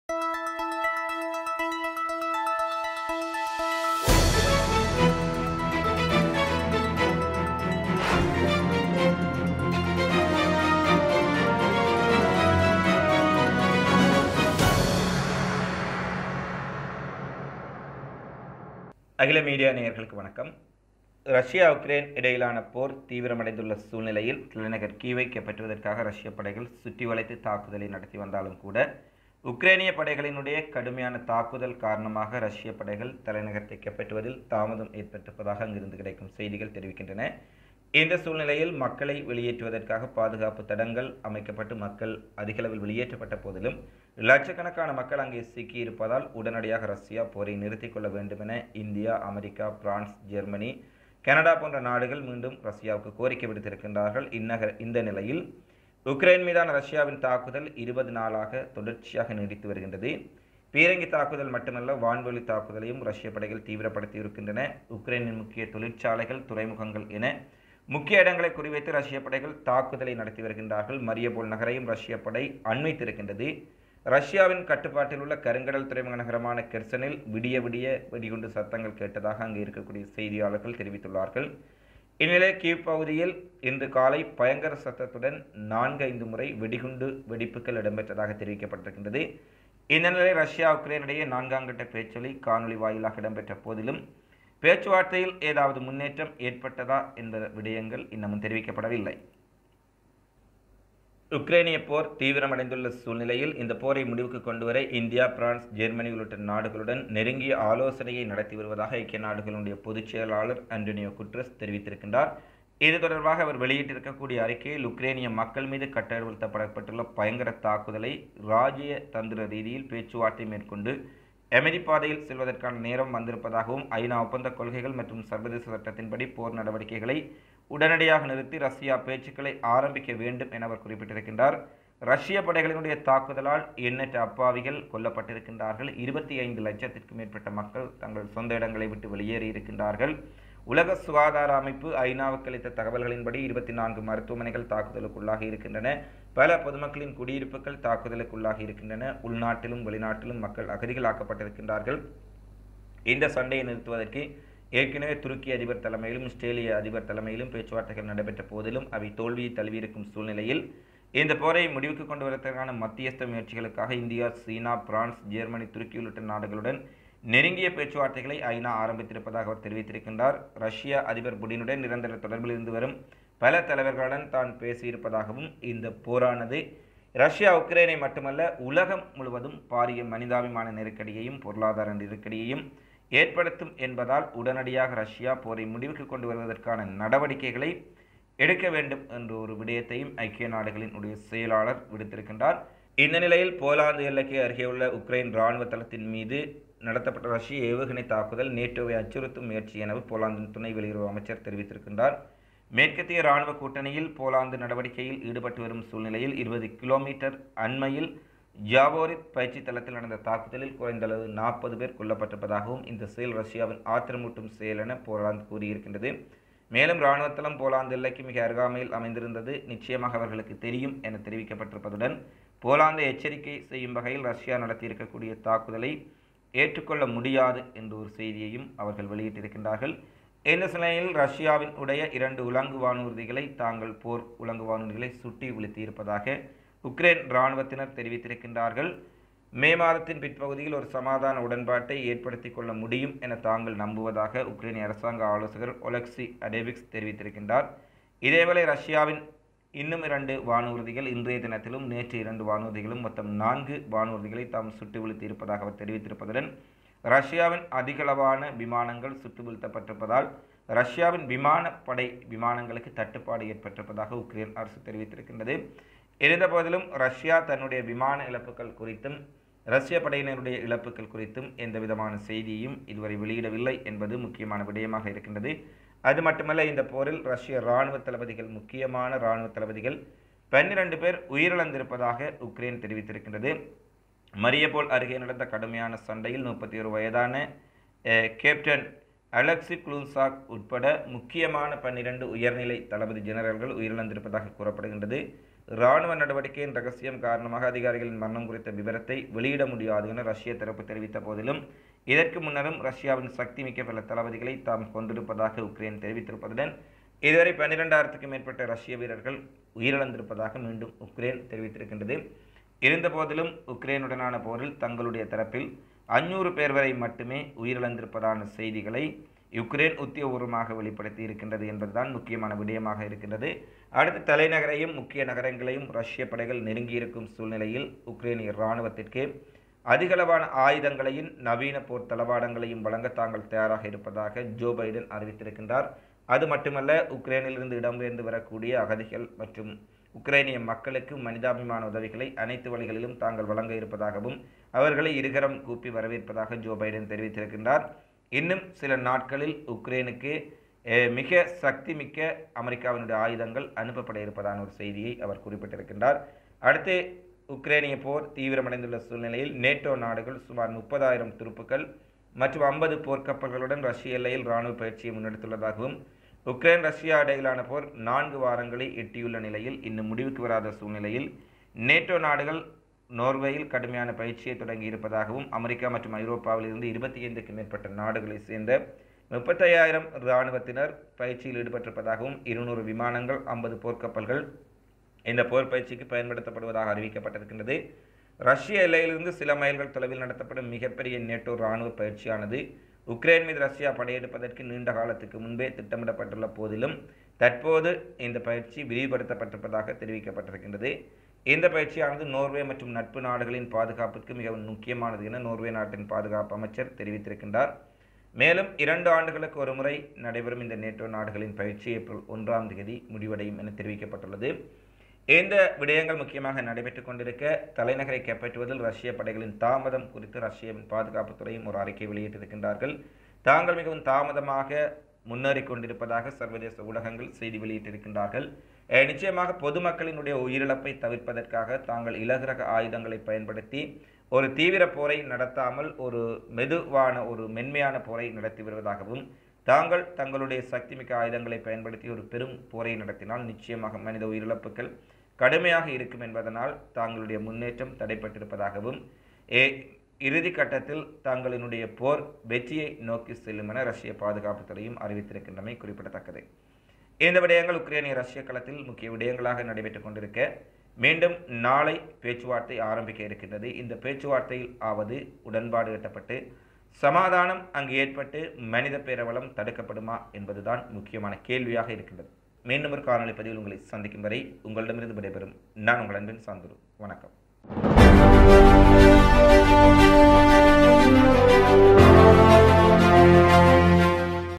அகில மீடியா நேயர்களுக்கு வணக்கம் ரஷ்யா உக்ரைன் இடையிலான போர் தீவிரமடைந்துள்ள சூழ்நிலையில் தலைநகர் கீவை கைப்பற்றுவதற்காக ரஷ்ய படைகள் சுற்றி வளைத்து தாக்குதலை நடத்தி வந்தாலும் கூட உக்ரைனிய படைகளினுடைய கடுமையான தாக்குதல் காரணமாக ரஷ்ய படைகள் தலைநகரத்தை கைப்பற்றுவதில் தாமதம் ஏற்பட்டிருப்பதாக அங்கிருந்து கிடைக்கும் செய்திகள் தெரிவிக்கின்றன இந்த சூழ்நிலையில் மக்களை வெளியேற்றுவதற்காக பாதுகாப்பு தடங்கள் அமைக்கப்பட்டு மக்கள் அதிகளவில் வெளியேற்றப்பட்ட போதிலும் லட்சக்கணக்கான மக்கள் அங்கே சிக்கியிருப்பதால் உடனடியாக ரஷ்யா போரை நிறுத்திக் கொள்ள வேண்டும் என India America France Germany Canada போன்ற நாடுகள் மீண்டும் ரஷ்யாவுக்கு கோரிக்கை விடுத்திருக்கின்றார்கள் இந்நகர் இந்த நிலையில் உக்ரைன் மீதான ரஷ்யாவின் தாக்குதல் இருபது நாளாக தொடர்ச்சியாக நீடித்து வருகின்றது பீரங்கி தாக்குதல் மட்டுமல்ல வான்வெளி தாக்குதலையும் ரஷ்ய படைகள் தீவிரப்படுத்தி இருக்கின்றன உக்ரைனின் முக்கிய தொழிற்சாலைகள் துறைமுகங்கள் என முக்கிய இடங்களை குறிவைத்து ரஷ்ய படைகள் தாக்குதலை நடத்தி வருகின்றார்கள் மரியபோல் நகரையும் ரஷ்ய படை அண்மைத்திருக்கின்றது ரஷ்யாவின் கட்டுப்பாட்டில் உள்ள கருங்கடல் துறைமுக நகரமான கெர்சனில் விடிய விடிய வெடிகுண்டு சத்தங்கள் கேட்டதாக அங்கே இருக்கக்கூடிய செய்தியாளர்கள் தெரிவித்துள்ளார்கள் இந்நிலையில் கீவ் பகுதியில் இன்று காலை பயங்கர சத்தத்துடன் நான்கு ஐந்து முறை வெடிகுண்டு வெடிப்புகள் இடம்பெற்றதாக தெரிவிக்கப்பட்டிருக்கின்றது இந்த நிலையில் ரஷ்யா உக்ரைன் இடையே நான்காம் கட்ட பேச்சொலி காணொலி வாயிலாக இடம்பெற்ற போதிலும் பேச்சுவார்த்தையில் ஏதாவது முன்னேற்றம் ஏற்பட்டதா என்ற விடயங்கள் இன்னமும் தெரிவிக்கப்படவில்லை உக்ரைனிய போர் தீவிரமடைந்துள்ள சூழ்நிலையில் இந்த போரை முடிவுக்கு கொண்டுவர இந்தியா பிரான்ஸ் ஜெர்மனி உள்ளிட்ட நாடுகளுடன் நெருங்கிய ஆலோசனையை நடத்தி வருவதாக ஐக்கிய நாடுகளுடைய பொதுச் செயலாளர் அண்டோனியோ குட்ரஸ் தெரிவித்திருக்கின்றார் இது தொடர்பாக அவர் வெளியிட்டிருக்கக்கூடிய அறிக்கையில் உக்ரைனிய மக்கள் மீது கட்டழுத்தப்படப்பட்டுள்ள பயங்கர தாக்குதலை ராஜ்ய தந்திர ரீதியில் பேச்சுவார்த்தை மேற்கொண்டு அமைதி பாதையில் செல்வதற்கான நேரம் வந்திருப்பதாகவும் ஐநா ஒப்பந்த கொள்கைகள் மற்றும் சர்வதேச சட்டத்தின்படி போர் நடவடிக்கைகளை உடனடியாக நிறுத்தி ரஷ்யா பேச்சுக்களை ஆரம்பிக்க வேண்டும் என அவர் குறிப்பிட்டிருக்கின்றார் ரஷ்ய படைகளினுடைய தாக்குதலால் எண்ணற்ற அப்பாவிகள் கொல்லப்பட்டிருக்கின்றார்கள் இருபத்தி ஐந்து லட்சத்திற்கும் மேற்பட்ட மக்கள் தங்கள் சொந்த இடங்களை விட்டு வெளியேறி இருக்கின்றார்கள் உலக சுகாதார அமைப்பு ஐநாவுக்கு அளித்த தகவல்களின்படி இருபத்தி நான்கு மருத்துவமனைகள் தாக்குதலுக்குள்ளாகி இருக்கின்றன பல பொதுமக்களின் குடியிருப்புகள் தாக்குதலுக்குள்ளாகி இருக்கின்றன உள்நாட்டிலும் வெளிநாட்டிலும் மக்கள் அகதிகளாக்கப்பட்டிருக்கின்றார்கள் இந்த சண்டையை நிறுத்துவதற்கு ஏற்கனவே துருக்கி அதிபர் தலைமையிலும் ஆஸ்திரேலிய அதிபர் தலைமையிலும் பேச்சுவார்த்தைகள் நடைபெற்ற போதிலும் அவை தோல்வியை தழுவியிருக்கும் சூழ்நிலையில் இந்த போரை முடிவுக்கு கொண்டு வருவதற்கான மத்தியஸ்த முயற்சிகளுக்காக இந்தியா சீனா பிரான்ஸ் ஜெர்மனி துருக்கி உள்ளிட்ட நாடுகளுடன் நெருங்கிய பேச்சுவார்த்தைகளை ஐநா ஆரம்பித்திருப்பதாக அவர் தெரிவித்திருக்கின்றார் ரஷ்ய அதிபர் புடினுடன் நிரந்தர தொடர்பில் இருந்து வரும் பல தலைவர்களுடன் தான் பேசியிருப்பதாகவும் இந்த போரானது ரஷ்யா உக்ரைனை மட்டுமல்ல உலகம் முழுவதும் பாரிய மனிதாபிமான நெருக்கடியையும் பொருளாதார நெருக்கடியையும் ஏற்படுத்தும் என்பதால் உடனடியாக ரஷ்யா போரை முடிவுக்கு கொண்டு வருவதற்கான நடவடிக்கைகளை எடுக்க வேண்டும் என்ற ஒரு விடயத்தையும் ஐக்கிய நாடுகளின் உடைய செயலாளர் விடுத்திருக்கின்றார் இந்த நிலையில் போலாந்து எல்லைக்கு அருகே உள்ள உக்ரைன் இராணுவ தளத்தின் மீது நடத்தப்பட்ட ரஷ்ய ஏவுகணை தாக்குதல் நேட்டோவை அச்சுறுத்தும் முயற்சி எனவும் போலாந்தின் துணை வெளியுறவு அமைச்சர் தெரிவித்திருக்கின்றார் மேற்கத்திய இராணுவ கூட்டணியில் போலாந்து நடவடிக்கையில் ஈடுபட்டு வரும் சூழ்நிலையில் இருபது கிலோமீட்டர் அண்மையில் ஜாவோரித் பயிற்சி தளத்தில் நடந்த தாக்குதலில் குறைந்தளவு நாற்பது பேர் கொல்லப்பட்டிருப்பதாகவும் இந்த செயல் ரஷ்யாவின் ஆத்திரமூட்டும் செயல் என போலாந்து கூறியிருக்கின்றது மேலும் இராணுவ தளம் போலாந்து எல்லைக்கு மிக அருகாமையில் அமைந்திருந்தது நிச்சயமாக அவர்களுக்கு தெரியும் என தெரிவிக்கப்பட்டிருப்பதுடன் போலாந்து எச்சரிக்கை செய்யும் வகையில் ரஷ்யா நடத்தியிருக்கக்கூடிய தாக்குதலை ஏற்றுக்கொள்ள முடியாது என்ற ஒரு செய்தியையும் அவர்கள் வெளியிட்டிருக்கின்றார்கள் இந்த நிலையில் ரஷ்யாவின் உடைய இரண்டு உலங்கு வானூர்திகளை தாங்கள் போர் உலங்கு வானூர்திகளை சுட்டி வீழ்த்தியிருப்பதாக உக்ரைன் இராணுவத்தினர் தெரிவித்திருக்கின்றார்கள் மே மாதத்தின் பிற்பகுதியில் ஒரு சமாதான உடன்பாட்டை ஏற்படுத்திக் கொள்ள முடியும் என தாங்கள் நம்புவதாக உக்ரைனிய அரசாங்க ஆலோசகர் ஒலக்சி அடேவிக்ஸ் தெரிவித்திருக்கின்றார் இதேவேளை ரஷ்யாவின் இன்னும் இரண்டு வானூர்திகள் இன்றைய தினத்திலும் நேற்று இரண்டு வானூர்திகளும் மொத்தம் நான்கு வானூர்திகளை தாம் சுட்டு வீழ்த்தியிருப்பதாக அவர் தெரிவித்திருப்பதுடன் ரஷ்யாவின் அதிகளவான விமானங்கள் சுட்டு வீழ்த்தப்பட்டிருப்பதால் ரஷ்யாவின் விமானப்படை விமானங்களுக்கு தட்டுப்பாடு ஏற்பட்டிருப்பதாக உக்ரைன் அரசு தெரிவித்திருக்கின்றது இருந்தபோதிலும் ரஷ்யா தன்னுடைய விமான இழப்புகள் குறித்தும் ரஷ்ய படையினருடைய இழப்புகள் குறித்தும் எந்த விதமான செய்தியையும் இதுவரை வெளியிடவில்லை என்பது முக்கியமான விடயமாக இருக்கின்றது அது மட்டுமல்ல இந்த போரில் ரஷ்ய இராணுவ தளபதிகள் முக்கியமான இராணுவ தளபதிகள் பன்னிரண்டு பேர் உயிரிழந்திருப்பதாக உக்ரைன் தெரிவித்திருக்கின்றது மரியபோல் அருகே நடந்த கடுமையான சண்டையில் முப்பத்தி ஒரு வயதான கேப்டன் அலெக்சி குளூசாக் உட்பட முக்கியமான பன்னிரண்டு உயர்நிலை தளபதி ஜெனரல்கள் உயிரிழந்திருப்பதாக கூறப்படுகின்றது இராணுவ நடவடிக்கையின் ரகசியம் காரணமாக அதிகாரிகளின் மரணம் குறித்த விவரத்தை வெளியிட முடியாது என ரஷ்ய தரப்பு தெரிவித்த போதிலும் இதற்கு முன்னரும் ரஷ்யாவின் சக்தி மிக்க பல தளபதிகளை தாம் கொண்டிருப்பதாக உக்ரைன் தெரிவித்திருப்பதுடன் இதுவரை பன்னிரெண்டாயிரத்துக்கும் மேற்பட்ட ரஷ்ய வீரர்கள் உயிரிழந்திருப்பதாக மீண்டும் உக்ரைன் தெரிவித்திருக்கின்றது இருந்தபோதிலும் உக்ரைனுடனான போரில் தங்களுடைய தரப்பில் அஞ்சூறு பேர் வரை மட்டுமே உயிரிழந்திருப்பதான செய்திகளை யுக்ரைன் உத்தியோகபூர்வமாக வெளிப்படுத்தி இருக்கின்றது என்பதுதான் முக்கியமான விடயமாக இருக்கின்றது அடுத்து தலைநகரையும் முக்கிய நகரங்களையும் ரஷ்ய படைகள் நெருங்கியிருக்கும் சூழ்நிலையில் உக்ரைனிய இராணுவத்திற்கு அதிகளவான ஆயுதங்களையும் நவீன போர் தளவாடங்களையும் வழங்க தாங்கள் தயாராக இருப்பதாக ஜோ பைடன் அறிவித்திருக்கின்றார் அது மட்டுமல்ல உக்ரைனிலிருந்து இடம்பெயர்ந்து வரக்கூடிய அகதிகள் மற்றும் உக்ரைனிய மக்களுக்கு மனிதாபிமான உதவிகளை அனைத்து வழிகளிலும் தாங்கள் வழங்க இருப்பதாகவும் அவர்களை இருகரம் கூப்பி வரவேற்பதாக ஜோ பைடன் தெரிவித்திருக்கின்றார் இன்னும் சில நாட்களில் உக்ரைனுக்கு மிக சக்தி மிக்க அமெரிக்காவினுடைய ஆயுதங்கள் அனுப்பப்பட இருப்பதான ஒரு செய்தியை அவர் குறிப்பிட்டிருக்கின்றார் அடுத்து உக்ரைனிய போர் தீவிரமடைந்துள்ள சூழ்நிலையில் நேட்டோ நாடுகள் சுமார் முப்பதாயிரம் துருப்புக்கள் மற்றும் ஐம்பது போர்க்கப்பல்களுடன் ரஷ்ய எல்லையில் இராணுவ பயிற்சியை முன்னெடுத்துள்ளதாகவும் உக்ரைன் ரஷ்யா இடையிலான போர் நான்கு வாரங்களை எட்டியுள்ள நிலையில் இன்னும் முடிவுக்கு வராத சூழ்நிலையில் நேட்டோ நாடுகள் நோர்வேயில் கடுமையான பயிற்சியை தொடங்கி இருப்பதாகவும் அமெரிக்கா மற்றும் ஐரோப்பாவில் இருந்து இருபத்தி ஐந்துக்கும் மேற்பட்ட நாடுகளை சேர்ந்த முப்பத்தையாயிரம் இராணுவத்தினர் பயிற்சியில் ஈடுபட்டிருப்பதாகவும் இருநூறு விமானங்கள் ஐம்பது போர்க்கப்பல்கள் இந்த போர் பயிற்சிக்கு பயன்படுத்தப்படுவதாக அறிவிக்கப்பட்டிருக்கின்றது ரஷ்ய எல்லையிலிருந்து சில மைல்கள் தொலைவில் நடத்தப்படும் மிகப்பெரிய நேட்டோ இராணுவ பயிற்சியானது உக்ரைன் மீது ரஷ்யா படையெடுப்பதற்கு நீண்ட காலத்துக்கு முன்பே திட்டமிடப்பட்டுள்ள போதிலும் தற்போது இந்த பயிற்சி விரிவுபடுத்தப்பட்டிருப்பதாக தெரிவிக்கப்பட்டிருக்கின்றது இந்த பயிற்சியானது நோர்வே மற்றும் நட்பு நாடுகளின் பாதுகாப்பிற்கு மிகவும் முக்கியமானது என நோர்வே நாட்டின் பாதுகாப்பு அமைச்சர் தெரிவித்திருக்கின்றார் மேலும் இரண்டு ஆண்டுகளுக்கு ஒரு முறை நடைபெறும் இந்த நேட்டோ நாடுகளின் பயிற்சி ஏப்ரல் ஒன்றாம் தேதி முடிவடையும் என தெரிவிக்கப்பட்டுள்ளது இந்த விடயங்கள் முக்கியமாக நடைபெற்றுக் கொண்டிருக்க தலைநகரை கைப்பற்றுவதில் ரஷ்ய படைகளின் தாமதம் குறித்து ரஷ்யாவின் பாதுகாப்புத்துறையும் ஒரு அறிக்கை வெளியிட்டிருக்கின்றார்கள் தாங்கள் மிகவும் தாமதமாக முன்னேறி கொண்டிருப்பதாக சர்வதேச ஊடகங்கள் செய்தி வெளியிட்டிருக்கின்றார்கள் நிச்சயமாக பொதுமக்களினுடைய உயிரிழப்பை தவிர்ப்பதற்காக தாங்கள் இலகுரக ஆயுதங்களை பயன்படுத்தி ஒரு தீவிர போரை நடத்தாமல் ஒரு மெதுவான ஒரு மென்மையான போரை நடத்தி வருவதாகவும் தாங்கள் தங்களுடைய சக்திமிக்க ஆயுதங்களை பயன்படுத்தி ஒரு பெரும் போரை நடத்தினால் நிச்சயமாக மனித உயிரிழப்புகள் கடுமையாக இருக்கும் என்பதனால் தாங்களுடைய முன்னேற்றம் தடைப்பட்டிருப்பதாகவும் ஏ இறுதி கட்டத்தில் தங்களினுடைய போர் வெற்றியை நோக்கி செல்லும் என ரஷ்ய பாதுகாப்புத்துறையும் அறிவித்திருக்கின்றமை குறிப்பிடத்தக்கது இந்த விடயங்கள் உக்ரைனிய ரஷ்ய களத்தில் முக்கிய விடயங்களாக நடைபெற்றுக் கொண்டிருக்க மீண்டும் நாளை பேச்சுவார்த்தை ஆரம்பிக்க இருக்கின்றது இந்த பேச்சுவார்த்தையில் ஆவது உடன்பாடு எட்டப்பட்டு சமாதானம் அங்கு ஏற்பட்டு மனித பேரவலம் தடுக்கப்படுமா என்பதுதான் முக்கியமான கேள்வியாக இருக்கின்றது மீண்டும் ஒரு காணொலி பதிவில் உங்களை சந்திக்கும் வரை உங்களிடமிருந்து விடைபெறும் நான் உங்கள் அன்பின் சாந்துரு வணக்கம்